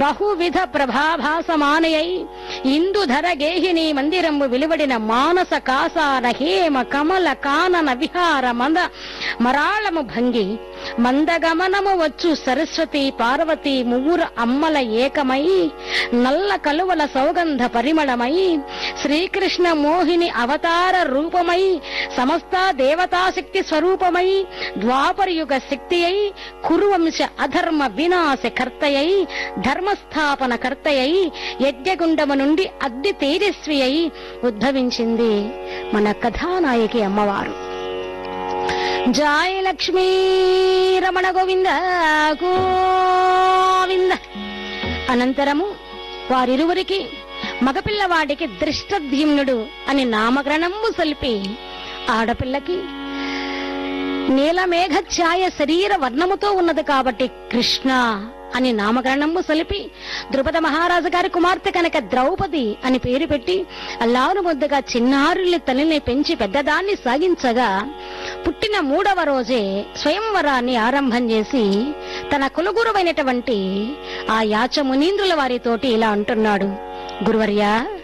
బహువిధ ప్రభాభాసమానయై ఇందుధర గేహిని మందిరము వెలువడిన మానస కాసార హేమ కమల కానన విహార మంద మరాళము భంగి మందగమనము వచ్చు సరస్వతి పార్వతి మువ్వురు అమ్మల ఏకమై నల్ల కలువల సౌగంధ పరిమళమై శ్రీకృష్ణ మోహిని అవతార రూపమై సమస్త దేవతాశక్తి స్వరూపమై ద్వాపరయుగ శక్తి అయి కురువంశ అధర్మ వినాశ కర్తయై ధర్మస్థాపన కర్తయై యజ్ఞగుండము నుండి అగ్ని తేజస్వి అయి ఉద్భవించింది మన కథానాయకి అమ్మవారు జాయ లక్ష్మీ రమణ గోవింద గోవింద అనంతరము వారిరువురికి మగపిల్లవాడికి దృష్టద్యుమ్నుడు అని నామకరణము సలిపి ఆడపిల్లకి నీలమేఘ ఛాయ శరీర వర్ణముతో ఉన్నది కాబట్టి కృష్ణ అని నామకరణము సలిపి ద్రుపద మహారాజు గారి కుమార్తె కనుక ద్రౌపది అని పేరు పెట్టి అల్లారు ముద్దగా చిన్నారుల్ని తల్లిని పెంచి పెద్దదాన్ని సాగించగా పుట్టిన మూడవ రోజే స్వయంవరాన్ని ఆరంభం చేసి తన కులగురువైనటువంటి ఆ యాచ మునీంద్రుల వారితోటి ఇలా అంటున్నాడు గురువర్యా